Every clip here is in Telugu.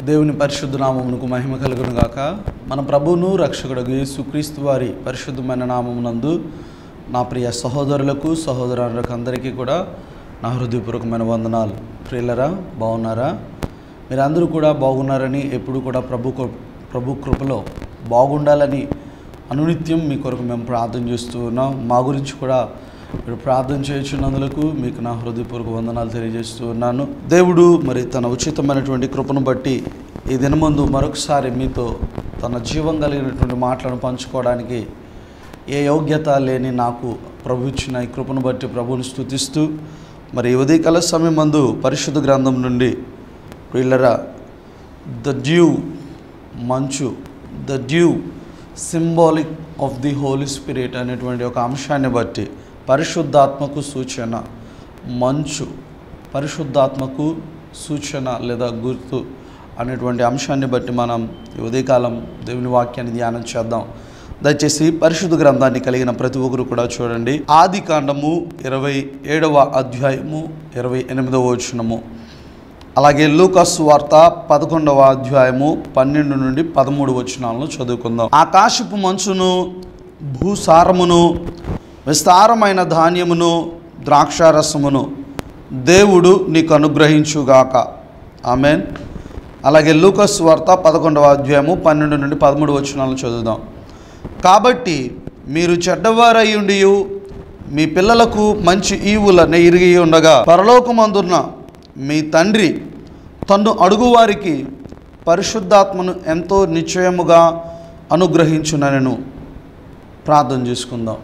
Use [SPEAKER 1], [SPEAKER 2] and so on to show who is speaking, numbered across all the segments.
[SPEAKER 1] దేవుని పరిశుద్ధ నామమునకు మహిమ కలుగును గాక మన ప్రభువును రక్షకుడు యేసుక్రీస్తు వారి పరిశుద్ధమైన నామమునందు నా ప్రియ సహోదరులకు సహోదరులకు అందరికీ కూడా నా హృదయపూర్వకమైన వందనాలు ప్రియులరా బాగున్నారా మీరందరూ కూడా బాగున్నారని ఎప్పుడు కూడా ప్రభు కృ- ప్రభు కృపలో బాగుండాలని అనునిత్యం మీ కొరకు మేము ప్రార్థన చేస్తూ ఉన్నాం మా గురించి కూడా మీరు ప్రార్థన చేయించున్నందులకు మీకు నా హృదయపూర్వక వందనాలు తెలియజేస్తూ ఉన్నాను దేవుడు మరి తన ఉచితమైనటువంటి కృపను బట్టి ఈ దినమందు మరొకసారి మీతో తన జీవం కలిగినటువంటి మాటలను పంచుకోవడానికి ఏ యోగ్యత లేని నాకు ప్రభు ఇచ్చిన ఈ కృపను బట్టి ప్రభువుని స్తుతిస్తూ మరి ఈ ఉదయకాల సమయం మందు పరిశుద్ధ గ్రంథం నుండి వీళ్ళరా ద డ్యూ మంచు the dew symbolic of the Holy Spirit అనేటువంటి ఒక అంశాన్ని బట్టి పరిశుద్ధాత్మకు సూచన మంచు పరిశుద్ధాత్మకు సూచన లేదా గుర్తు అనేటువంటి అంశాన్ని బట్టి మనం ఈ ఉదయకాలం దేవుని వాక్యాన్ని ధ్యానం చేద్దాం దయచేసి పరిశుద్ధ గ్రంథాన్ని కలిగిన ప్రతి ఒక్కరు కూడా చూడండి ఆది కాండము ఇరవై ఏడవ అధ్యాయము ఇరవై ఎనిమిదవ వచనము అలాగే లూకస్ వార్త పదకొండవ అధ్యాయము పన్నెండు నుండి పదమూడు వచనాలను చదువుకుందాం ఆకాశపు మంచును భూసారమును విస్తారమైన ధాన్యమును ద్రాక్షారసమును దేవుడు నీకు అనుగ్రహించుగాక ఆమెన్ అలాగే లూకస్ వార్త పదకొండవ అధ్యాయము పన్నెండు నుండి పదమూడు వచనాలను చదువుదాం కాబట్టి మీరు చెడ్డవారయ్యుండి మీ పిల్లలకు మంచి ఈవుల నెయిరిగి ఉండగా పరలోకమందున్న మీ తండ్రి తన్ను అడుగువారికి పరిశుద్ధాత్మను ఎంతో నిశ్చయముగా అనుగ్రహించునను ప్రార్థన చేసుకుందాం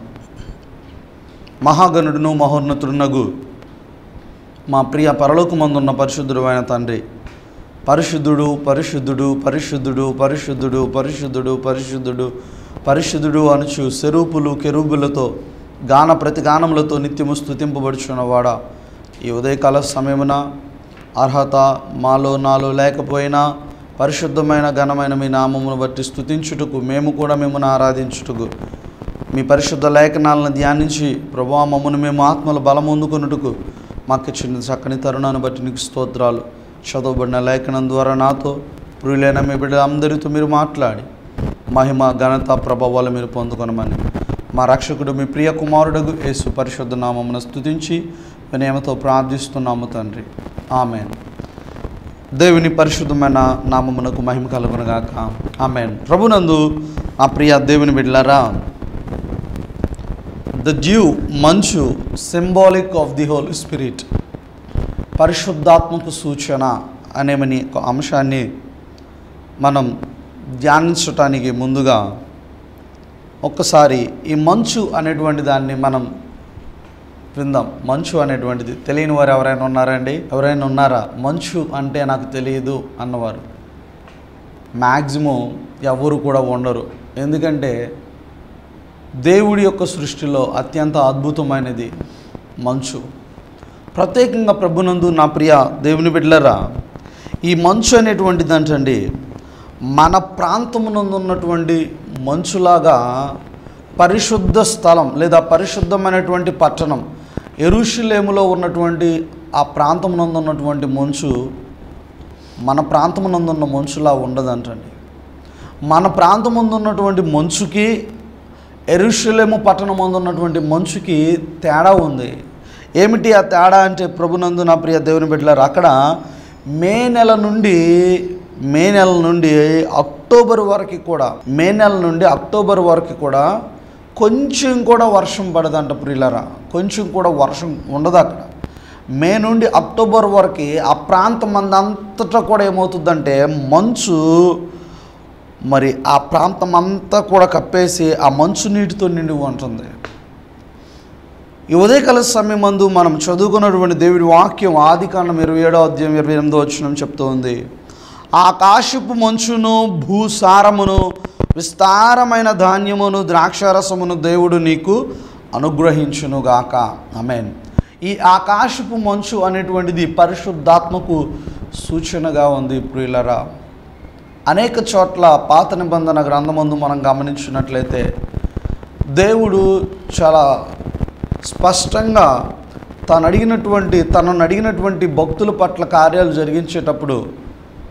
[SPEAKER 1] మహాగణుడును మహోన్నతుడునగు మా ప్రియ పరలోకమందున్న పరిశుద్ధుడు అయిన తండ్రి పరిశుద్ధుడు పరిశుద్ధుడు పరిశుద్ధుడు పరిశుద్ధుడు పరిశుద్ధుడు పరిశుద్ధుడు పరిశుద్ధుడు అనుచు సెరూపులు కెరూబులతో గాన ప్రతిగానములతో నిత్యము స్థుతింపబడుచున్నవాడా ఈ ఉదయకాల సమయమున అర్హత మాలో నాలో లేకపోయినా పరిశుద్ధమైన ఘనమైన మీ నామమును బట్టి స్థుతించుటకు మేము కూడా మిమ్మల్ని ఆరాధించుటకు మీ పరిశుద్ధ లేఖనాలను ధ్యానించి ప్రభా మమ్మను మేము ఆత్మల బలం పొందుకొనుటకు మాకు ఇచ్చిన చక్కని తరుణాన్ని బట్టి నీకు స్తోత్రాలు చదవబడిన లేఖనం ద్వారా నాతో ప్రియులైన మీ బిడ్డ అందరితో మీరు మాట్లాడి మహిమ ఘనత ప్రభావాలు మీరు పొందుకొనమని మా రక్షకుడు మీ ప్రియ కుమారుడు యేసు పరిశుద్ధ నామమున స్తుతించి వినయమతో ప్రార్థిస్తున్నాము తండ్రి ఆమెన్ దేవుని పరిశుద్ధమైన నామమునకు మహిమ కలుగునగాక ఆమెన్ ప్రభునందు నా ప్రియ దేవుని బిడ్డలారా ద డ్యూ మంచు symbolic of the Holy Spirit పరిశుద్ధాత్మకు సూచన అనేమని ఒక అంశాన్ని మనం ధ్యానించటానికి ముందుగా ఒక్కసారి ఈ మంచు అనేటువంటి దాన్ని మనం విందాం మంచు అనేటువంటిది తెలియని వారు ఎవరైనా ఉన్నారండి ఎవరైనా ఉన్నారా మంచు అంటే నాకు తెలియదు అన్నవారు మ్యాక్సిమం ఎవరు కూడా ఉండరు ఎందుకంటే దేవుడి యొక్క సృష్టిలో అత్యంత అద్భుతమైనది మంచు ప్రత్యేకంగా ప్రభునందు నా ప్రియ దేవుని బిడ్డలరా ఈ మంచు అనేటువంటిది అంటండి మన ప్రాంతమునందు ఉన్నటువంటి మంచులాగా పరిశుద్ధ స్థలం లేదా పరిశుద్ధమైనటువంటి పట్టణం ఎరుషులేములో ఉన్నటువంటి ఆ ప్రాంతమునందు ఉన్నటువంటి మంచు మన ప్రాంతమునందు ఉన్న మంచులా ఉండదంటండి మన ప్రాంతముందు ఉన్నటువంటి మంచుకి ఎరుషులేము పట్టణం ముందు ఉన్నటువంటి మంచుకి తేడా ఉంది ఏమిటి ఆ తేడా అంటే ప్రభునందు నా ప్రియ దేవుని బిడ్డలారు అక్కడ మే నెల నుండి మే నెల నుండి అక్టోబర్ వరకు కూడా మే నెల నుండి అక్టోబర్ వరకు కూడా కొంచెం కూడా వర్షం పడదంట ప్రియులరా కొంచెం కూడా వర్షం ఉండదు అక్కడ మే నుండి అక్టోబర్ వరకు ఆ ప్రాంతం అంతటా కూడా ఏమవుతుందంటే మంచు మరి ఆ ప్రాంతం అంతా కూడా కప్పేసి ఆ మంచు నీటితో నిండి ఉంటుంది ఈ ఉదయకాల సమయం మందు మనం చదువుకున్నటువంటి దేవుడి వాక్యం ఆది కాండం ఇరవై ఏడో అధ్యాయం ఇరవై ఎనిమిదో వచ్చిన చెప్తూ ఉంది ఆకాశపు మంచును భూసారమును విస్తారమైన ధాన్యమును ద్రాక్షారసమును దేవుడు నీకు అనుగ్రహించునుగాక అమెన్ ఈ ఆకాశపు మంచు అనేటువంటిది పరిశుద్ధాత్మకు సూచనగా ఉంది ప్రియులరా అనేక చోట్ల పాత నిబంధన గ్రంథమందు మనం గమనించినట్లయితే దేవుడు చాలా స్పష్టంగా తాను అడిగినటువంటి తనను అడిగినటువంటి భక్తుల పట్ల కార్యాలు జరిగించేటప్పుడు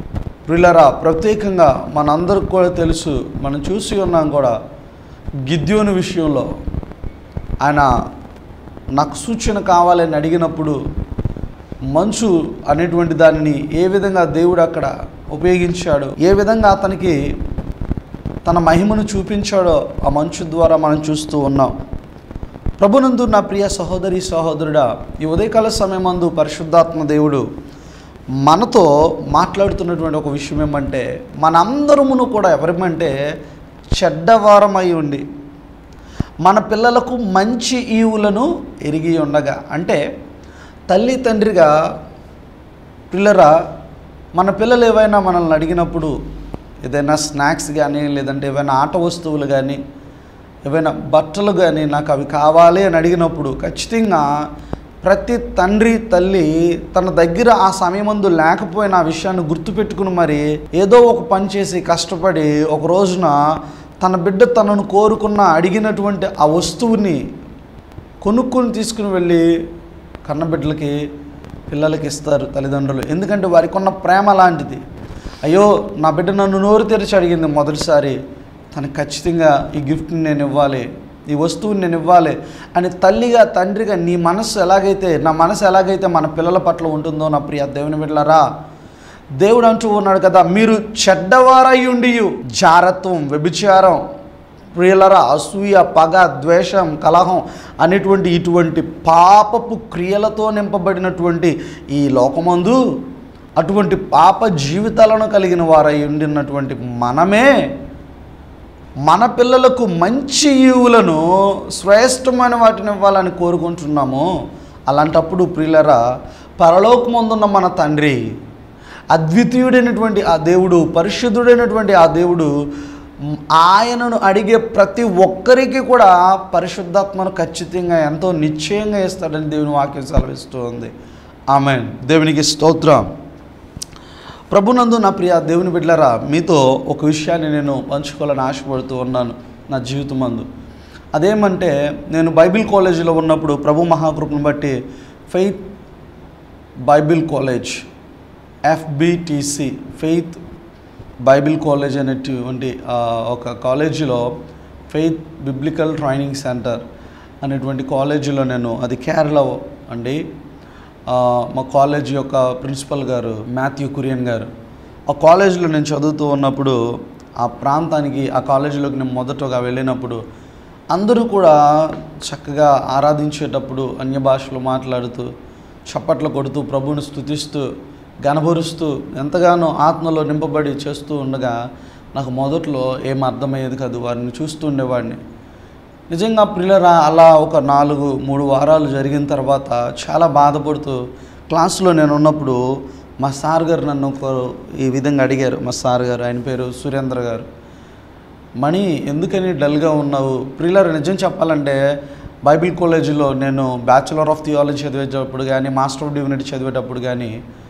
[SPEAKER 1] ప్రిలరా ప్రత్యేకంగా మనందరికి కూడా తెలుసు మనం చూసి ఉన్నాం కూడా గిద్యోని విషయంలో ఆయన నాకు సూచన కావాలని అడిగినప్పుడు మంచు అనేటువంటి దానిని ఏ విధంగా దేవుడు అక్కడ ఉపయోగించాడు ఏ విధంగా అతనికి తన మహిమను చూపించాడో ఆ మంచు ద్వారా మనం చూస్తూ ఉన్నాం ప్రభునందు నా ప్రియ సహోదరి సహోదరుడా ఈ ఉదయకాల సమయమందు పరిశుద్ధాత్మ దేవుడు మనతో మాట్లాడుతున్నటువంటి ఒక విషయం ఏమంటే మనందరమును కూడా ఎవరమంటే చెడ్డవారమై ఉండి మన పిల్లలకు మంచి ఈవులను ఎరిగి ఉండగా అంటే తల్లి తండ్రిగా పిల్లరా మన పిల్లలు ఏవైనా మనల్ని అడిగినప్పుడు ఏదైనా స్నాక్స్ కానీ లేదంటే ఏవైనా ఆట వస్తువులు కానీ ఏవైనా బట్టలు కానీ నాకు అవి కావాలి అని అడిగినప్పుడు ఖచ్చితంగా ప్రతి తండ్రి తల్లి తన దగ్గర ఆ సమయమందు లేకపోయిన ఆ విషయాన్ని గుర్తుపెట్టుకుని మరి ఏదో ఒక పని చేసి కష్టపడి ఒక రోజున తన బిడ్డ తనను కోరుకున్న అడిగినటువంటి ఆ వస్తువుని కొనుక్కొని తీసుకుని వెళ్ళి కన్నబిడ్డలకి పిల్లలకి ఇస్తారు తల్లిదండ్రులు ఎందుకంటే వారికి ఉన్న ప్రేమ లాంటిది అయ్యో నా బిడ్డ నన్ను నోరు తెరిచి అడిగింది మొదటిసారి తనకు ఖచ్చితంగా ఈ గిఫ్ట్ని నేను ఇవ్వాలి ఈ వస్తువుని నేను ఇవ్వాలి అని తల్లిగా తండ్రిగా నీ మనసు ఎలాగైతే నా మనసు ఎలాగైతే మన పిల్లల పట్ల ఉంటుందో నా ప్రియ దేవుని బిడ్డలారా దేవుడు అంటూ ఉన్నాడు కదా మీరు చెడ్డవారయ్యుండి జారత్వం వ్యభిచారం ప్రియులరా అసూయ పగ ద్వేషం కలహం అనేటువంటి ఇటువంటి పాపపు క్రియలతో నింపబడినటువంటి ఈ లోకమందు అటువంటి పాప జీవితాలను కలిగిన వారై ఉండినటువంటి మనమే మన పిల్లలకు మంచి ఈవులను శ్రేష్టమైన వాటిని ఇవ్వాలని కోరుకుంటున్నాము అలాంటప్పుడు ప్రియులరా పరలోకమందున్న మన తండ్రి అద్వితీయుడైనటువంటి ఆ దేవుడు పరిశుద్ధుడైనటువంటి ఆ దేవుడు మ్, ఆయనను అడిగే ప్రతి ఒక్కరికి కూడా పరిశుద్ధాత్మను ఖచ్చితంగా ఎంతో నిశ్చయంగా ఇస్తాడని దేవుని వాక్యం సెలవిస్తూ ఉంది ఆమె దేవునికి స్తోత్రం ప్రభునందు నా ప్రియ దేవుని బిడ్డలారా మీతో ఒక విషయాన్ని నేను పంచుకోవాలని ఆశపడుతూ ఉన్నాను నా జీవితమందు అదేమంటే నేను బైబిల్ కాలేజీలో ఉన్నప్పుడు ప్రభు మహాకృపను బట్టి Faith Bible College FBTC Faith Bible College అనేటువంటి ఆ, ఒక కాలేజీలో ఫెయిత్ బిబ్లికల్ ట్రైనింగ్ సెంటర్ అనేటువంటి కాలేజీలో నేను అది కేరళ అండి ఆ, మా కాలేజ్ యొక్క ప్రిన్సిపల్ గారు మాథ్యూ కురియన్ గారు ఆ కాలేజీలో నేను చదువుతూ ఉన్నప్పుడు ఆ ప్రాంతానికి ఆ కాలేజీలోకి నేను మొదటగా వెళ్ళినప్పుడు అందరూ కూడా చక్కగా ఆరాధించేటప్పుడు అన్య భాషలు మాట్లాడుతూ చప్పట్లు కొడుతూ ప్రభువుని స్తుతిస్తూ గనబరుస్తూ ఎంతగానో ఆత్మలో నింపబడి చేస్తూ ఉండగా నాకు మొదట్లో ఏం అర్థమయ్యేది కాదు వారిని చూస్తూ ఉండేవాడిని నిజంగా ప్రియులరా అలా ఒక నాలుగు మూడు వారాలు జరిగిన తర్వాత చాలా బాధపడుతూ క్లాసులో నేను ఉన్నప్పుడు మా సార్ గారు నన్ను ఒక ఈ విధంగా అడిగారు మా సార్ గారు ఆయన పేరు సురేంద్ర గారు మణి ఎందుకని డల్గా ఉన్నావు ప్రియులర్ నిజం చెప్పాలంటే బైబిల్ కాలేజీలో నేను బ్యాచులర్ ఆఫ్ థియాలజీ చదివేటప్పుడు కానీ మాస్టర్ ఆఫ్ డివినిటీ చదివేటప్పుడు కానీ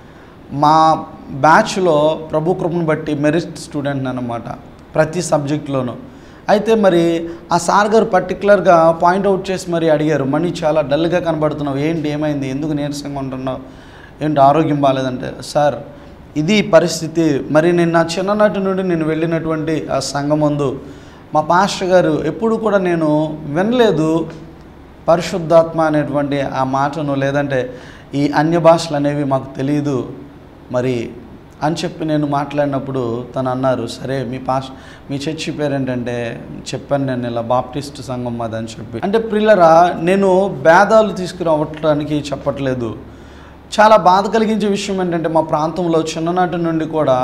[SPEAKER 1] మా బ్యాచ్లో ప్రభు కృపను బట్టి మెరిట్ స్టూడెంట్ అనమాట ప్రతి సబ్జెక్ట్లోనూ అయితే మరి ఆ సార్ గారు పర్టికులర్గా పాయింట్అవుట్ చేసి మరి అడిగారు మనీ చాలా డల్గా కనబడుతున్నావు ఏంటి ఏమైంది ఎందుకు నీరసంగా ఉంటున్నావు ఏంటి ఆరోగ్యం బాగాలేదంటే సార్ ఇది పరిస్థితి మరి నేను నా చిన్ననాటి నుండి నేను వెళ్ళినటువంటి ఆ సంఘమందు మా పాస్టర్ గారు ఎప్పుడు కూడా నేను వినలేదు పరిశుద్ధాత్మ అనేటువంటి ఆ మాటను లేదంటే ఈ అన్య భాషలు అనేవి మాకు తెలియదు మరి అని చెప్పి నేను మాట్లాడినప్పుడు తను అన్నారు సరే మీ పాస్ మీ చర్చి పేరు ఏంటంటే చెప్పాను నేను ఇలా బాప్టిస్ట్ సంఘం మాది అని చెప్పి అంటే ప్రిల్లరా నేను భేదాలు తీసుకురావటానికి చెప్పట్లేదు చాలా బాధ కలిగించే విషయం ఏంటంటే మా ప్రాంతంలో చిన్ననాటి నుండి కూడా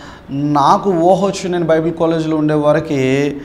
[SPEAKER 1] నాకు ఊహ వచ్చి నేను బైబిల్ కాలేజీలో ఉండే వరకు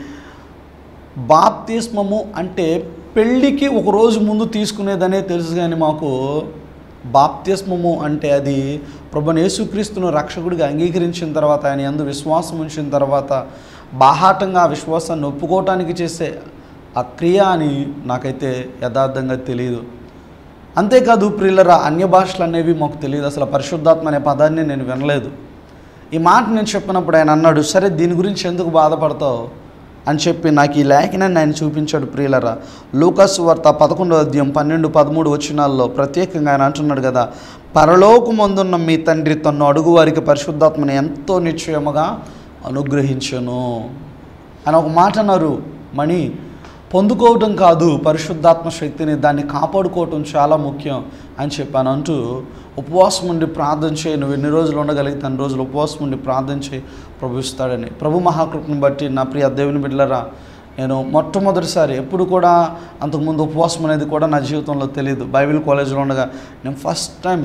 [SPEAKER 1] బాప్తిస్మము అంటే పెళ్ళికి ఒక రోజు ముందు తీసుకునేదనే తెలుసు కానీ మాకు బాప్తిస్మము అంటే అది ప్రభు యేసుక్రీస్తును రక్షకుడిగా అంగీకరించిన తర్వాత ఆయన ఎందు విశ్వాసం ఉంచిన తర్వాత బాహాటంగా ఆ విశ్వాసాన్ని ఒప్పుకోవటానికి చేసే ఆ క్రియ అని నాకైతే యథార్థంగా తెలియదు అంతేకాదు ప్రియులరా అన్య భాషలు అనేవి మాకు తెలియదు అసలు పరిశుద్ధాత్మ అనే పదాన్ని నేను వినలేదు ఈ మాట నేను చెప్పినప్పుడు ఆయన అన్నాడు సరే దీని గురించి ఎందుకు బాధపడతావు అని చెప్పి నాకు ఈ లేఖనాన్ని ఆయన చూపించాడు ప్రియులరా లూకాసు వార్త పదకొండో అధ్యాయం పన్నెండు పదమూడు వచ్చినాల్లో ప్రత్యేకంగా ఆయన అంటున్నాడు కదా పరలోకమందున్న మీ తండ్రి తన్ను అడుగు వారికి పరిశుద్ధాత్మని ఎంతో నిశ్చయముగా అనుగ్రహించను అని ఒక మాట అన్నారు మణి పొందుకోవటం కాదు పరిశుద్ధాత్మ శక్తిని దాన్ని కాపాడుకోవటం చాలా ముఖ్యం అని చెప్పాను అంటూ ఉపవాసం ఉండి ప్రార్థన చేయి నువ్వు ఎన్ని రోజులు ఉండగలిగితే అన్ని రోజులు ఉపవాసం ఉండి ప్రార్థన చేయి ప్రభు ఇస్తాడని ప్రభు మహాకృపను బట్టి నా ప్రియ దేవుని బిడ్డలరా నేను మొట్టమొదటిసారి ఎప్పుడు కూడా అంతకుముందు ఉపవాసం అనేది కూడా నా జీవితంలో తెలియదు బైబిల్ కాలేజీలో ఉండగా నేను ఫస్ట్ టైం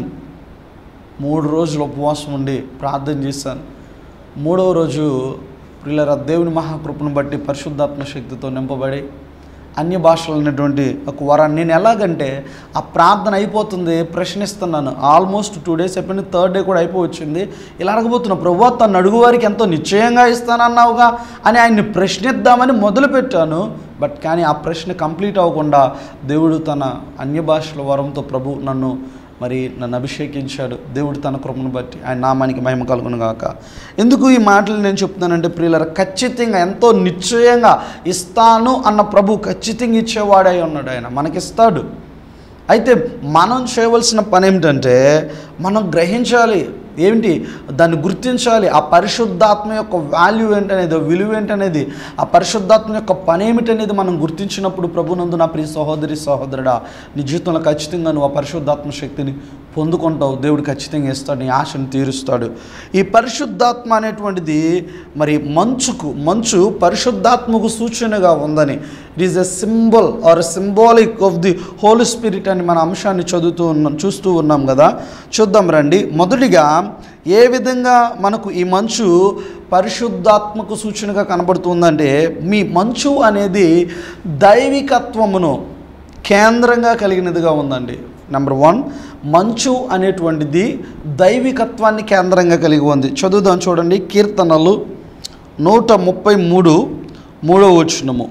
[SPEAKER 1] మూడు రోజులు ఉపవాసం ఉండి ప్రార్థన చేశాను మూడవ రోజు ప్రియులరా దేవుని మహాకృపను బట్టి పరిశుద్ధాత్మ శక్తితో నింపబడి అన్య భాషలు అనేటువంటి ఒక వరాన్ని నేను ఎలాగంటే ఆ ప్రార్థన అయిపోతుంది ప్రశ్నిస్తున్నాను ఆల్మోస్ట్ టూ డేస్ అయిపోయింది థర్డ్ డే కూడా అయిపోవచ్చింది ఇలా అడగబోతున్నా ప్రభు తను అడుగు వారికి ఎంతో నిశ్చయంగా ఇస్తానన్నావుగా అని ఆయన్ని ప్రశ్నిద్దామని మొదలుపెట్టాను బట్ కానీ ఆ ప్రశ్న కంప్లీట్ అవ్వకుండా దేవుడు తన అన్య భాషల వరంతో ప్రభు నన్ను మరి నన్ను అభిషేకించాడు దేవుడు తన కృపను బట్టి ఆయన నామానికి మహిమ కలుగును గాక ఎందుకు ఈ మాటలు నేను చెప్తున్నానంటే ప్రియులర ఖచ్చితంగా ఎంతో నిశ్చయంగా ఇస్తాను అన్న ప్రభు ఖచ్చితంగా ఇచ్చేవాడై ఉన్నాడు ఆయన మనకిస్తాడు అయితే మనం చేయవలసిన పని ఏమిటంటే మనం గ్రహించాలి ఏమిటి దాన్ని గుర్తించాలి ఆ పరిశుద్ధాత్మ యొక్క వాల్యూ ఏంటనేది విలువ ఏంటనేది ఆ పరిశుద్ధాత్మ యొక్క పని ఏమిటనేది మనం గుర్తించినప్పుడు ప్రభునందు నా ప్రియ సహోదరి సహోదరుడా నీ జీవితంలో ఖచ్చితంగా నువ్వు ఆ పరిశుద్ధాత్మ శక్తిని పొందుకుంటావు దేవుడు ఖచ్చితంగా ఇస్తాడు నీ ఆశను తీరుస్తాడు ఈ పరిశుద్ధాత్మ అనేటువంటిది మరి మంచుకు మంచు పరిశుద్ధాత్మకు సూచనగా ఉందని it is a symbol or symbolic of the Holy Spirit అని మన అంశాన్ని చదువుతూ ఉన్నాం చూస్తూ ఉన్నాం కదా చూద్దాం రండి మొదటిగా ఏ విధంగా మనకు ఈ మంచు పరిశుద్ధాత్మకు సూచనగా కనబడుతుందంటే మీ మంచు అనేది దైవికత్వమును కేంద్రంగా కలిగినదిగా ఉందండి నెంబర్ వన్ మంచు అనేటువంటిది దైవికత్వాన్ని కేంద్రంగా కలిగి ఉంది చదువుదాం చూడండి కీర్తనలు నూట ముప్పై మూడు మూడవ వచనము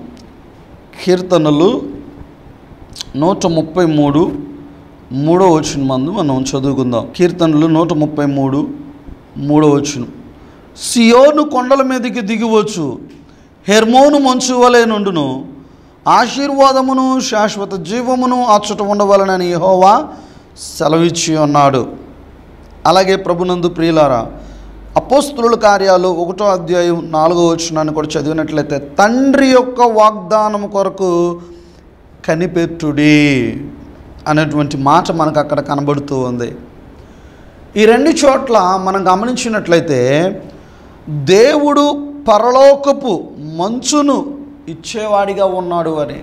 [SPEAKER 1] కీర్తనలు నూట ముప్పై మూడు మూడో వచనం మందు మనం చదువుకుందాం కీర్తనలు నూట ముప్పై మూడు మూడో వచనం సియోను కొండల మీదకి దిగివచ్చు హెర్మోను మంచు వలె నుండును ఆశీర్వాదమును శాశ్వత జీవమును అచ్చట ఉండవలనని యెహోవా సెలవిచ్చి ఉన్నాడు అలాగే ప్రభునందు ప్రియులారా అపోస్తుల కార్యాలు ఒకటో అధ్యాయం నాలుగో వచనాన్ని కూడా చదివినట్లయితే తండ్రి యొక్క వాగ్దానం కొరకు కనిపెట్టుడి అనేటువంటి మాట మనకు అక్కడ కనబడుతూ ఉంది ఈ రెండు చోట్ల మనం గమనించినట్లయితే దేవుడు పరలోకపు మంచును ఇచ్చేవాడిగా ఉన్నాడు అని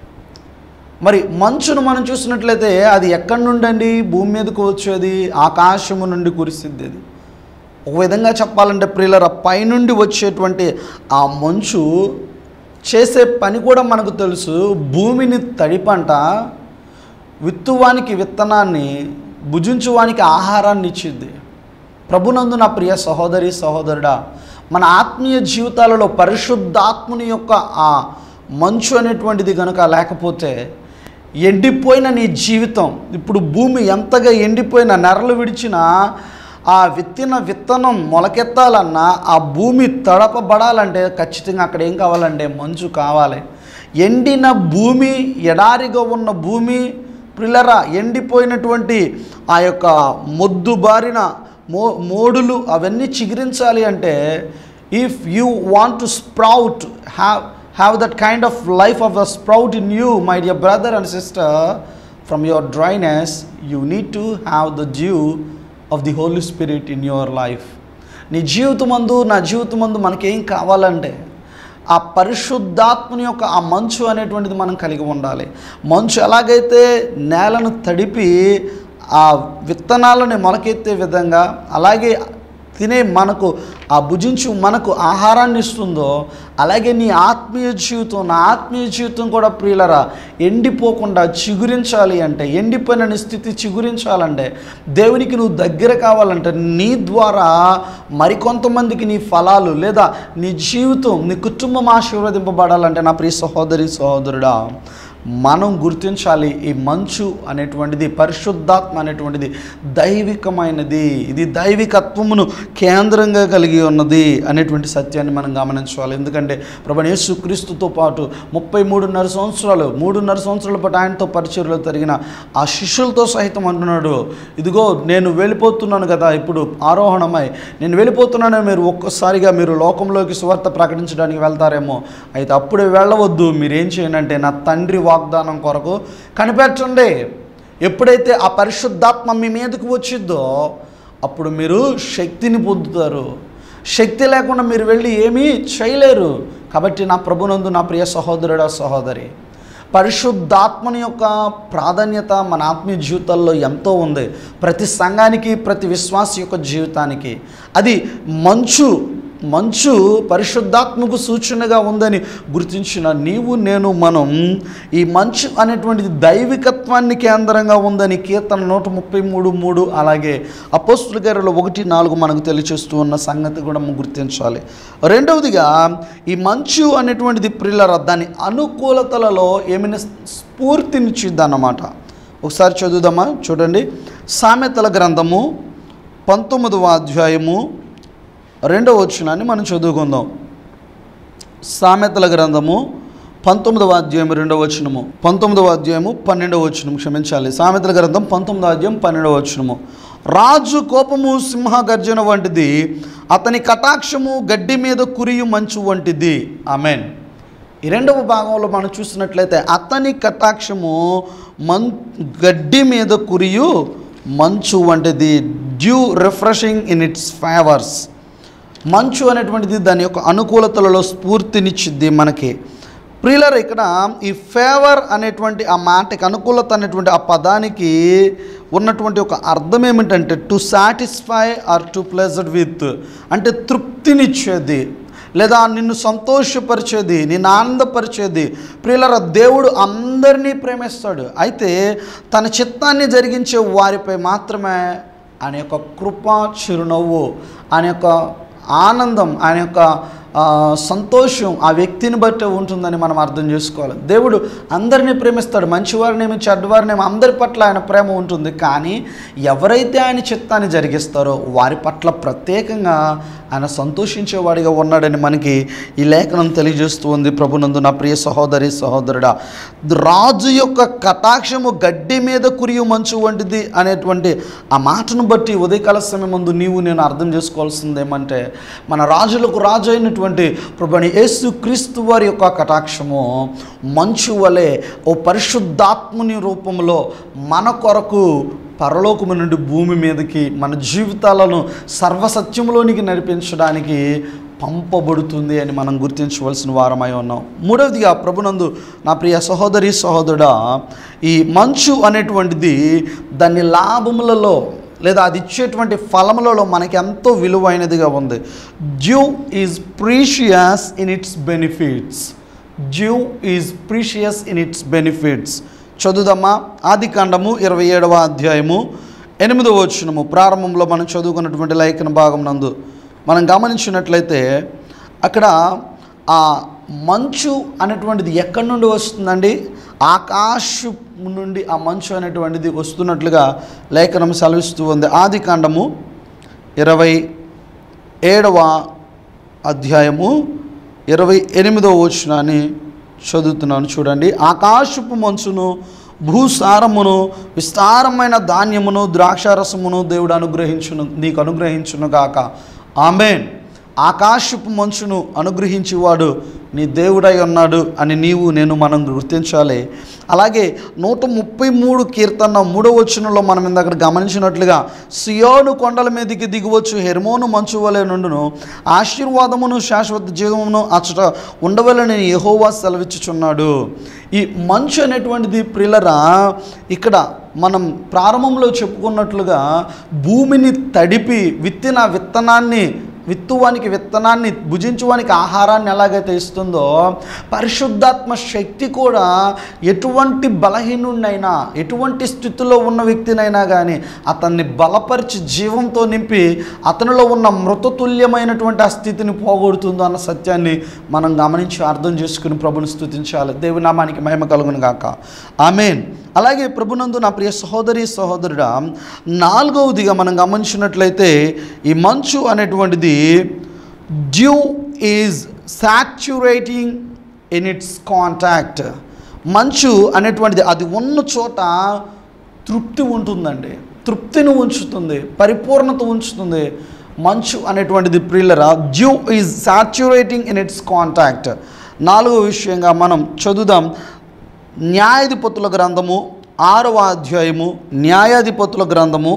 [SPEAKER 1] మరి మంచును మనం చూసినట్లయితే అది ఎక్కడి నుండి అండి భూమి మీదకు వచ్చేది ఆకాశము నుండి కురిసిద్ది అది ఒక విధంగా చెప్పాలంటే ప్రియులర పైనుండి వచ్చేటువంటి ఆ మంచు చేసే పని కూడా మనకు తెలుసు భూమిని తడిపంట విత్తువానికి విత్తనాన్ని భుజించువానికి ఆహారాన్ని ఇచ్చిద్ది ప్రభునందు నా ప్రియ సహోదరి సహోదరుడా మన ఆత్మీయ జీవితాలలో పరిశుద్ధాత్ముని యొక్క ఆ మంచు అనేటువంటిది కనుక లేకపోతే ఎండిపోయిన నీ జీవితం ఇప్పుడు భూమి ఎంతగా ఎండిపోయిన నెరలు విడిచినా ఆ విత్తిన విత్తనం మొలకెత్తాలన్నా ఆ భూమి తడపబడాలంటే ఖచ్చితంగా అక్కడ ఏం కావాలంటే మంచు కావాలి ఎండిన భూమి ఎడారిగా ఉన్న భూమి ప్రిల్లరా ఎండిపోయినటువంటి ఆ యొక్క మొద్దు బారిన మో మోడులు అవన్నీ చిగురించాలి అంటే if you want to sprout have have that kind of life of the sprout in you my dear brother and sister from your dryness you need to have the dew of the Holy Spirit in your life నీ జీవితమందు నా జీవితమందు మనకేం కావాలంటే ఆ పరిశుద్ధాత్మని యొక్క ఆ మంచు అనేటువంటిది మనం కలిగి ఉండాలి మంచు ఎలాగైతే నేలను తడిపి ఆ విత్తనాలని మొలకెత్తే విధంగా అలాగే తినే మనకు ఆ భుజించు మనకు ఆహారాన్ని ఇస్తుందో అలాగే నీ ఆత్మీయ జీవితం నా ఆత్మీయ జీవితం కూడా ప్రియులరా ఎండిపోకుండా చిగురించాలి అంటే ఎండిపోయిన నీ స్థితి చిగురించాలంటే దేవునికి నువ్వు దగ్గర కావాలంటే నీ ద్వారా మరికొంతమందికి నీ ఫలాలు లేదా నీ జీవితం నీ కుటుంబం ఆశీర్వదింపబడాలంటే నా ప్రియ సహోదరి సహోదరుడా మనం గుర్తించాలి ఈ మంచు అనేటువంటిది పరిశుద్ధాత్మ అనేటువంటిది దైవికమైనది ఇది దైవికత్వమును కేంద్రంగా కలిగి ఉన్నది అనేటువంటి సత్యాన్ని మనం గమనించాలి ఎందుకంటే ప్రభు యేసుక్రీస్తుతో పాటు ముప్పై మూడున్నర సంవత్సరాలు మూడున్నర సంవత్సరాల పాటు ఆయనతో పరిచయలో జరిగిన ఆ శిష్యులతో సహితం అంటున్నాడు ఇదిగో నేను వెళ్ళిపోతున్నాను కదా ఇప్పుడు ఆరోహణమై నేను వెళ్ళిపోతున్నాను మీరు ఒక్కసారిగా మీరు లోకంలోకి సువార్త ప్రకటించడానికి వెళ్తారేమో అయితే అప్పుడే వెళ్ళవద్దు మీరేం చేయండి అంటే నా తండ్రి వాగ్దానం కొరకు కనిపెట్టండి ఎప్పుడైతే ఆ పరిశుద్ధాత్మ మీ మీదకు వచ్చిద్దో అప్పుడు మీరు శక్తిని పొందుతారు శక్తి లేకుండా మీరు వెళ్ళి ఏమీ చేయలేరు కాబట్టి నా ప్రభునందు నా ప్రియ సహోదరుడా సహోదరి పరిశుద్ధాత్మని యొక్క ప్రాధాన్యత మన ఆత్మీయ జీవితాల్లో ఎంతో ఉంది ప్రతి సంఘానికి ప్రతి విశ్వాస యొక్క జీవితానికి అది మంచు మంచు పరిశుద్ధాత్మకు సూచనగా ఉందని గుర్తించిన నీవు నేను మనం ఈ మంచు అనేటువంటిది దైవికత్వాన్ని కేంద్రంగా ఉందని కీర్తన నూట ముప్పై మూడు మూడు అలాగే అపోస్తుల గారిలో ఒకటి నాలుగు మనకు తెలియచేస్తూ ఉన్న సంగతి కూడా మనం గుర్తించాలి రెండవదిగా ఈ మంచు అనేటువంటిది ప్రిల్లర దాని అనుకూలతలలో ఏమైనా స్ఫూర్తినిచ్చిద్ది అన్నమాట ఒకసారి చదువుదామా చూడండి సామెతల గ్రంథము పంతొమ్మిదవ అధ్యాయము రెండవ వచనాన్ని మనం చదువుకుందాం సామెతల గ్రంథము పంతొమ్మిదవ అధ్యాయం రెండవ వచనము పంతొమ్మిదవ అధ్యాయము పన్నెండవ వచనం క్షమించాలి సామెతల గ్రంథం పంతొమ్మిదవ అధ్యాయం పన్నెండవ వచనము రాజు కోపము సింహ గర్జన వంటిది అతని కటాక్షము గడ్డి మీద కురియు మంచు వంటిది ఆమెన్ ఈ రెండవ భాగంలో మనం చూసినట్లయితే అతని కటాక్షము మన్ గడ్డి మీద కురియు మంచు వంటిది dew refreshing in its favours మంచు అనేటువంటిది దాని యొక్క అనుకూలతలలో స్ఫూర్తినిచ్చిద్ది మనకి ప్రియులర్ ఇక్కడ ఈ ఫేవర్ అనేటువంటి ఆ మాటకి అనుకూలత అనేటువంటి ఆ పదానికి ఉన్నటువంటి ఒక అర్థం ఏమిటంటే to satisfy or to pleasure with అంటే తృప్తినిచ్చేది లేదా నిన్ను సంతోషపరిచేది నిన్ను ఆనందపరిచేది ప్రియులర దేవుడు అందరినీ ప్రేమిస్తాడు అయితే తన చిత్తాన్ని జరిగించే వారిపై మాత్రమే ఆయన యొక్క కృప చిరునవ్వు ఆయన యొక్క ఆనందం ఆయన యొక్క ఆ, సంతోషం ఆ వ్యక్తిని బట్టే ఉంటుందని మనం అర్థం చేసుకోవాలి దేవుడు అందరినీ ప్రేమిస్తాడు మంచివారినేమి చెడ్డవారినేమి అందరి పట్ల ఆయన ప్రేమ ఉంటుంది కానీ ఎవరైతే ఆయన చిత్తాన్ని జరిగిస్తారో వారి పట్ల ప్రత్యేకంగా ఆయన సంతోషించేవాడిగా ఉన్నాడని మనకి ఈ లేఖనం తెలియజేస్తూ ఉంది ప్రభునందు నా ప్రియ సహోదరి సహోదరుడా రాజు యొక్క కటాక్షము గడ్డి మీద కురియు మంచు వంటిది అనేటువంటి ఆ మాటను బట్టి ఉదయకాల సమయం ముందు నీవు నేను అర్థం చేసుకోవాల్సింది ఏమంటే మన రాజులకు రాజు అయినటువంటి ప్రభుని యేసు క్రీస్తు వారి యొక్క కటాక్షము మంచు వలె ఓ పరిశుద్ధాత్ముని రూపంలో మన కొరకు పరలోకము నుండి భూమి మీదకి మన జీవితాలను సర్వసత్యంలోనికి నడిపించడానికి పంపబడుతుంది అని మనం గుర్తించవలసిన వారమై ఉన్నాం మూడవదిగా ప్రభునందు నా ప్రియ సహోదరి సహోదరుడా ఈ మంచు అనేటువంటిది దాని లాభములలో లేదా అది ఇచ్చేటువంటి ఫలములలో మనకి ఎంతో విలువైనదిగా ఉంది dew is precious in its benefits dew is precious in its benefits చదువుదమ్మా ఆది కాండము ఇరవై ఏడవ అధ్యాయము ఎనిమిదవ వచనము ప్రారంభంలో మనం చదువుకున్నటువంటి లేఖన భాగం నందు మనం గమనించినట్లయితే అక్కడ ఆ మంచు అనేటువంటిది ఎక్కడి నుండి వస్తుందండి ఆకాశం నుండి ఆ మంచు అనేటువంటిది వస్తున్నట్లుగా లేఖనం సెలవిస్తూ ఉంది ఆది కాండము ఇరవై ఏడవ అధ్యాయము ఇరవై ఎనిమిదవ వచనాన్ని చదువుతున్నాను చూడండి ఆకాశపు మంచును భూసారమును విస్తారమైన ధాన్యమును ద్రాక్షారసమును దేవుడు అనుగ్రహించును నీకు అనుగ్రహించును గాక ఆమెన్ ఆకాశపు మంచును అనుగ్రహించేవాడు నీ దేవుడై ఉన్నాడు అని నీవు నేను మనం గుర్తించాలి అలాగే నూట ముప్పై మూడు కీర్తన మూడవ వచనంలో మనం ఇందాక గమనించినట్లుగా సియోను కొండల మీదకి దిగువచ్చు హెర్మోను మంచు వలె నుండును ఆశీర్వాదమును శాశ్వత జీవమును అచ్చట ఉండవలని యహోవా సెలవిచ్చుచున్నాడు ఈ మంచు అనేటువంటిది ప్రిలరా ఇక్కడ మనం ప్రారంభంలో చెప్పుకున్నట్లుగా భూమిని తడిపి విత్తిన విత్తనాన్ని విత్తువానికి విత్తనాన్ని భుజించువానికి ఆహారాన్ని ఎలాగైతే ఇస్తుందో పరిశుద్ధాత్మ శక్తి కూడా ఎటువంటి బలహీనుడినైనా ఎటువంటి స్థితిలో ఉన్న వ్యక్తినైనా కానీ అతన్ని బలపరిచి జీవంతో నింపి అతనిలో ఉన్న మృతతుల్యమైనటువంటి ఆ స్థితిని పోగొడుతుందో అన్న సత్యాన్ని మనం గమనించి అర్థం చేసుకుని ప్రభుని స్థుతించాలి దేవుని నామానికి మహిమ కలుగును గాక ఆమెన్ అలాగే ప్రభునందు నా ప్రియ సహోదరి సహోదరుడా నాలుగవదిగా మనం గమనించినట్లయితే ఈ మంచు అనేటువంటిది dew is saturating in its contact మంచు అనేటువంటిది అది ఉన్న చోట తృప్తి ఉంటుందండి తృప్తిని ఉంచుతుంది పరిపూర్ణత ఉంచుతుంది మంచు అనేటువంటిది ప్రిల్లరా dew is saturating in its contact నాలుగో విషయంగా మనం చదువుదాం న్యాయాధిపతుల గ్రంథము ఆరవ అధ్యాయము న్యాయాధిపతుల గ్రంథము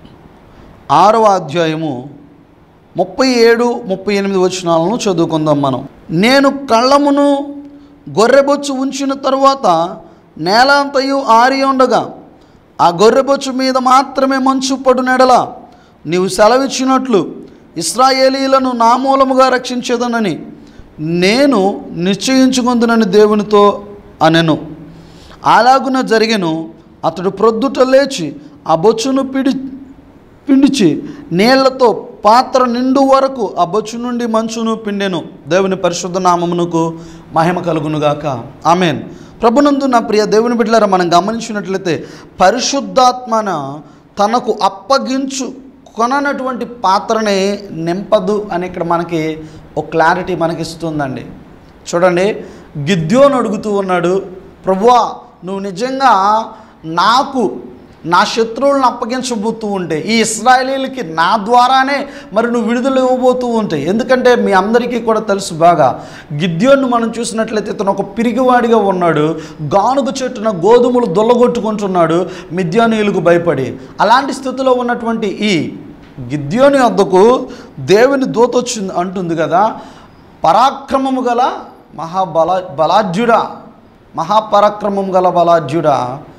[SPEAKER 1] ఆరవ అధ్యాయము ముప్పై ఏడు ముప్పై ఎనిమిది వచనాలను చదువుకుందాం మనం నేను కళ్ళమును గొర్రెబొచ్చు ఉంచిన తరువాత నేల అంతయు ఆరి ఉండగా ఆ గొర్రెబొచ్చు మీద మాత్రమే మంచు పడునెడల నీవు సెలవిచ్చినట్లు ఇస్రాయేలీలను నా మూలముగా రక్షించేదనని నేను నిశ్చయించుకుందునని దేవునితో అనెను అలాగున జరిగెను అతడు ప్రొద్దుట లేచి ఆ బొచ్చును పిడి పిండిచి నీళ్లతో పాత్ర నిండు వరకు ఆ బొచ్చు నుండి మంచును పిండెను దేవుని పరిశుద్ధ నామమునకు మహిమ కలుగునుగాక ఆమెన్ ప్రభునందు నా ప్రియ దేవుని బిడ్డలారా మనం గమనించినట్లయితే పరిశుద్ధాత్మన తనకు అప్పగించు కొననటువంటి పాత్రని నింపదు అని ఇక్కడ మనకి ఒక క్లారిటీ మనకి ఇస్తుందండి చూడండి గిద్యోని అడుగుతూ ఉన్నాడు ప్రభువా నువ్వు నిజంగా నాకు నా శత్రువులను అప్పగించబోతూ ఉంటే ఈ ఇస్రాయలీలకి నా ద్వారానే మరి నువ్వు విడుదల ఇవ్వబోతూ ఉంటే ఎందుకంటే మీ అందరికీ కూడా తెలుసు బాగా గిద్యోన్ను మనం చూసినట్లయితే ఇతను ఒక పిరిగివాడిగా ఉన్నాడు గానుగ చెట్టున గోధుమలు దొల్లగొట్టుకుంటున్నాడు మిద్యానీయులకు భయపడి అలాంటి స్థితిలో ఉన్నటువంటి ఈ గిద్యోని వద్దకు దేవుని దూత వచ్చింది అంటుంది కదా పరాక్రమము గల మహాబల బలాఢ్యుడా మహాపరాక్రమం గల బలాఢ్యుడా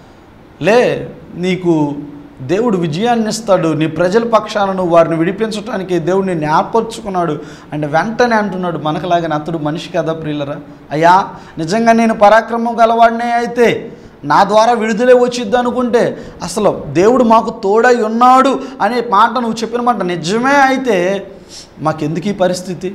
[SPEAKER 1] లే నీకు దేవుడు విజయాన్ని ఇస్తాడు నీ ప్రజల పక్షాలను వారిని విడిపించడానికి దేవుడు నిన్ను ఏర్పరచుకున్నాడు అంటే వెంటనే అంటున్నాడు మనకులాగానే అతడు మనిషి కదా ప్రియులరా అయ్యా నిజంగా నేను పరాక్రమం గలవాడినే అయితే నా ద్వారా విడుదలే వచ్చిద్ది అనుకుంటే అసలు దేవుడు మాకు తోడై ఉన్నాడు అనే మాట నువ్వు చెప్పిన మాట నిజమే అయితే మాకెందుకు ఈ పరిస్థితి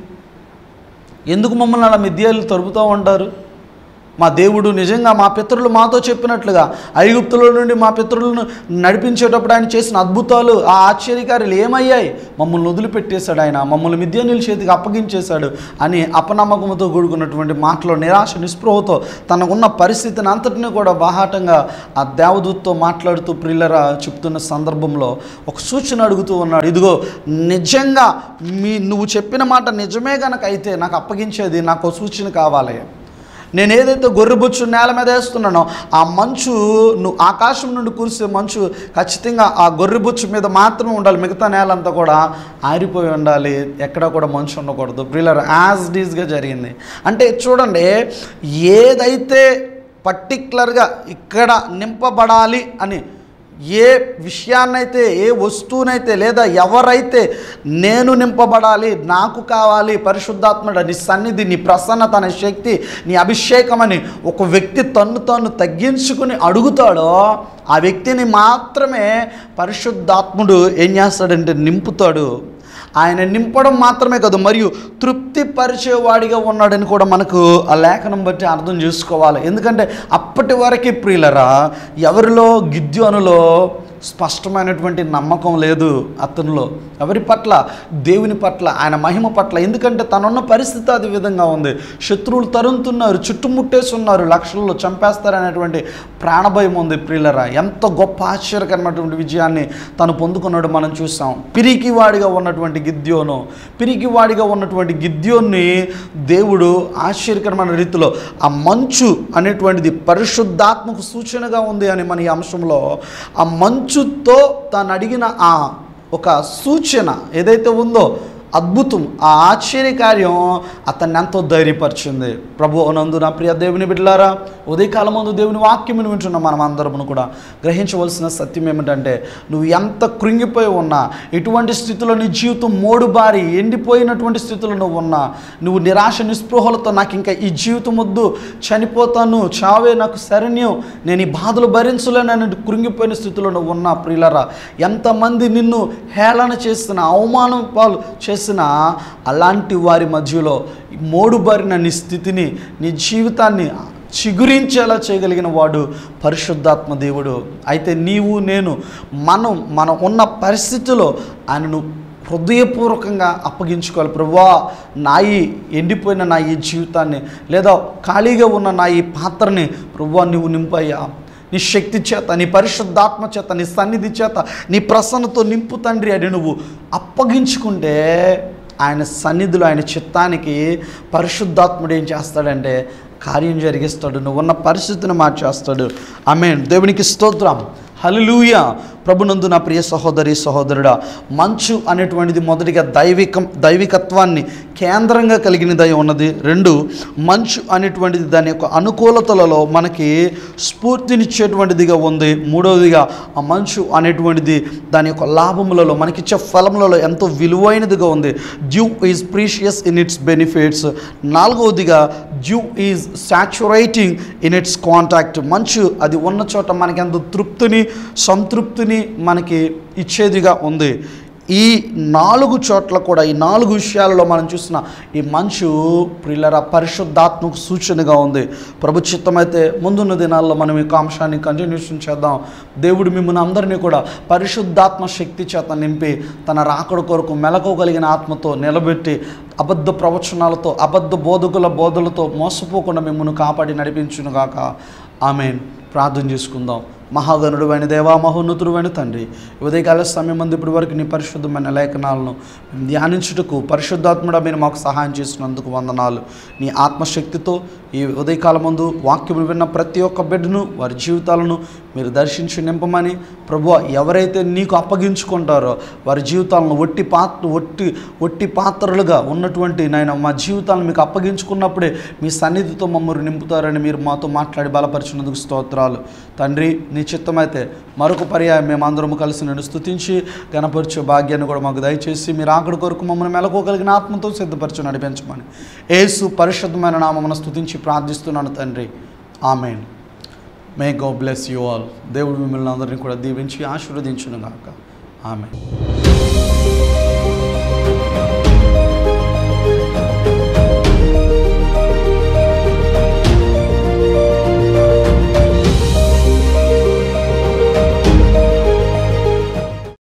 [SPEAKER 1] ఎందుకు మమ్మల్ని అలా మిద్యాలు తరుపుతూ ఉంటారు మా దేవుడు నిజంగా మా పితరులు మాతో చెప్పినట్లుగా ఐగుప్తుల నుండి మా పితరులను నడిపించేటప్పుడు ఆయన చేసిన అద్భుతాలు ఆ ఆశ్చర్యకార్యాలు ఏమయ్యాయి మమ్మల్ని వదిలిపెట్టేశాడు ఆయన మమ్మల్ని మిద్యానీల చేతికి అప్పగించేశాడు అని అపనమ్మకంతో కూడుకున్నటువంటి మాటలో నిరాశ నిస్పృహతో తనకున్న పరిస్థితిని అంతటినీ కూడా బాహాటంగా ఆ దేవదూత్తో మాట్లాడుతూ ప్రిల్లరా చెప్తున్న సందర్భంలో ఒక సూచన అడుగుతూ ఉన్నాడు ఇదిగో నిజంగా మీ నువ్వు చెప్పిన మాట నిజమే గనక అయితే నాకు అప్పగించేది నాకు ఒక సూచన కావాలి నేను ఏదైతే గొర్రెబొచ్చు నేల మీద వేస్తున్నానో ఆ మంచు నువ్వు ఆకాశం నుండి కురిసే మంచు ఖచ్చితంగా ఆ గొర్రెబొచ్చు మీద మాత్రమే ఉండాలి మిగతా నేల అంతా కూడా ఆరిపోయి ఉండాలి ఎక్కడ కూడా మంచు ఉండకూడదు ప్రిల్లర్ యాజ్ డీజ్గా జరిగింది అంటే చూడండి ఏదైతే పర్టిక్యులర్గా ఇక్కడ నింపబడాలి అని ఏ విషయాన్నైతే ఏ వస్తువునైతే లేదా ఎవరైతే నేను నింపబడాలి నాకు కావాలి పరిశుద్ధాత్ముడు నీ సన్నిధి నీ ప్రసన్నత నీ శక్తి నీ అభిషేకం అని ఒక వ్యక్తి తన్ను తాను తగ్గించుకుని అడుగుతాడో ఆ వ్యక్తిని మాత్రమే పరిశుద్ధాత్ముడు ఏం చేస్తాడంటే నింపుతాడు ఆయన నింపడం మాత్రమే కాదు మరియు తృప్తి పరిచేవాడిగా ఉన్నాడని కూడా మనకు ఆ లేఖనం బట్టి అర్థం చేసుకోవాలి ఎందుకంటే అప్పటి వరకు ప్రియులరా ఎవరిలో గిద్యోనులో స్పష్టమైనటువంటి నమ్మకం లేదు అతనిలో ఎవరి పట్ల దేవుని పట్ల ఆయన మహిమ పట్ల ఎందుకంటే తనున్న పరిస్థితి అది విధంగా ఉంది శత్రువులు తరుముతున్నారు చుట్టుముట్టేసి ఉన్నారు లక్షల్లో చంపేస్తారనేటువంటి ప్రాణభయం ఉంది ప్రియులరా ఎంత గొప్ప ఆశ్చర్యకరమైనటువంటి విజయాన్ని తను పొందుకున్నాడు మనం చూసాం పిరికివాడిగా ఉన్నటువంటి గిద్యోను పిరికివాడిగా ఉన్నటువంటి గిద్యోన్ని దేవుడు ఆశ్చర్యకరమైన రీతిలో ఆ మంచు అనేటువంటిది పరిశుద్ధాత్మకు సూచనగా ఉంది అని మన ఈ అంశంలో ఆ మంచుతో తాను అడిగిన ఆ ఒక సూచన ఏదైతే ఉందో అద్భుతం ఆ ఆశ్చర్య కార్యం అతన్ని ఎంతో ధైర్యపరిచింది ప్రభు నందు నా ప్రియ దేవుని బిడ్డలారా ఉదయకాలం ముందు దేవుని వాక్యమును వింటున్న మనం అందరమును కూడా గ్రహించవలసిన సత్యం ఏమిటంటే నువ్వు ఎంత కృంగిపోయి ఉన్నా ఎటువంటి స్థితిలో నీ జీవితం మోడు బారి ఎండిపోయినటువంటి స్థితిలో నువ్వు ఉన్నా నువ్వు నిరాశ నిస్పృహలతో నాకు ఇంకా ఈ జీవితం వద్దు చనిపోతాను చావే నాకు శరణ్యం నేను ఈ బాధలు భరించలేనని కృంగిపోయిన స్థితిలో నువ్వు ఉన్నా ప్రియులరా ఎంతమంది నిన్ను హేళన చేసిన అవమానం పాలు చేసిన అలాంటి వారి మధ్యలో ఈ మోడుబారిన నీ స్థితిని నీ జీవితాన్ని చిగురించేలా చేయగలిగిన వాడు పరిశుద్ధాత్మ దేవుడు అయితే నీవు నేను మనం మనం ఉన్న పరిస్థితిలో ఆయనను హృదయపూర్వకంగా అప్పగించుకోవాలి ప్రభువా నా ఈ ఎండిపోయిన నా ఈ జీవితాన్ని లేదా ఖాళీగా ఉన్న నా ఈ పాత్రని ప్రభువా నువ్వు నింపయ్యా నీ శక్తి చేత నీ పరిశుద్ధాత్మ చేత నీ సన్నిధి చేత నీ ప్రసన్నతో నింపు తండ్రి అని నువ్వు అప్పగించుకుంటే ఆయన సన్నిధిలో ఆయన చిత్తానికి పరిశుద్ధాత్ముడు ఏం చేస్తాడంటే కార్యం జరిగిస్తాడు నువ్వు ఉన్న పరిస్థితిని మార్చేస్తాడు ఆమె దేవునికి స్తోత్రం హల్లెలూయ ప్రభునందు నా ప్రియ సహోదరి సహోదరుడా మంచు అనేటువంటిది మొదటిగా దైవికం దైవికత్వాన్ని కేంద్రంగా కలిగినదై ఉన్నది రెండు మంచు అనేటువంటిది దాని యొక్క అనుకూలతలలో మనకి స్ఫూర్తినిచ్చేటువంటిదిగా ఉంది మూడవదిగా ఆ మంచు అనేటువంటిది దాని యొక్క లాభములలో మనకిచ్చే ఫలములలో ఎంతో విలువైనదిగా ఉంది dew is precious in its benefits నాలుగవదిగా dew is saturating in its contact మంచు అది ఉన్న చోట మనకి ఎంతో తృప్తిని సంతృప్తిని మనకి ఇచ్చేదిగా ఉంది ఈ నాలుగు చోట్ల కూడా ఈ నాలుగు విషయాలలో మనం చూసిన ఈ మంచు ప్రిల్లర పరిశుద్ధాత్మకు సూచనగా ఉంది ప్రభు చిత్తమైతే ముందున్న దినాల్లో మనం ఈ అంశాన్ని కంటిన్యూషన్ చేద్దాం దేవుడు మిమ్మల్ని అందరినీ కూడా పరిశుద్ధాత్మ శక్తి చేత నింపి తన రాకడ కొరకు మెలకోగలిగిన ఆత్మతో నిలబెట్టి అబద్ధ ప్రవచనాలతో అబద్ధ బోధకుల బోధలతో మోసపోకుండా మిమ్మల్ని కాపాడి నడిపించునుగాక ఆమెన్ ప్రార్థన చేసుకుందాం మహాగణుడు అయిన దేవా మహోన్నతుడు అయిన తండ్రి ఉదయకాల సమయం మంది ఇప్పటి వరకు నీ పరిశుద్ధమైన లేఖనాలను ధ్యానించుటకు పరిశుద్ధాత్ముడ మీరు మాకు సహాయం చేసినందుకు వందనాలు నీ ఆత్మశక్తితో ఈ ఉదయకాలం ముందు వాక్యం విన్న ప్రతి ఒక్క బిడ్డను వారి జీవితాలను మీరు దర్శించి నింపమని ప్రభు ఎవరైతే నీకు అప్పగించుకుంటారో వారి జీవితాలను ఒట్టి పాత్ర ఒట్టి ఒట్టి పాత్రలుగా ఉన్నటువంటి నాయన మా జీవితాలను మీకు అప్పగించుకున్నప్పుడే మీ సన్నిధితో మమ్మల్ని నింపుతారని మీరు మాతో మాట్లాడి బలపరిచినందుకు స్తోత్రాలు తండ్రి నీ చిత్తమైతే మరొక పర్యాయం మేమందరము కలిసి నేను స్తుతించి గణపరిచే భాగ్యాన్ని కూడా మాకు దయచేసి మీరు ఆకడి కొరకు మమ్మల్ని మెలకోగలిగిన ఆత్మతో సిద్ధపరచు నడిపించమని ఏసు పరిశుద్ధమైన నామమున స్తుతించి ప్రార్థిస్తున్నాను తండ్రి amen may God bless you all దేవుడు మిమ్మల్ని అందరినీ కూడా దీవించి ఆశీర్వదించును గాక ఆమె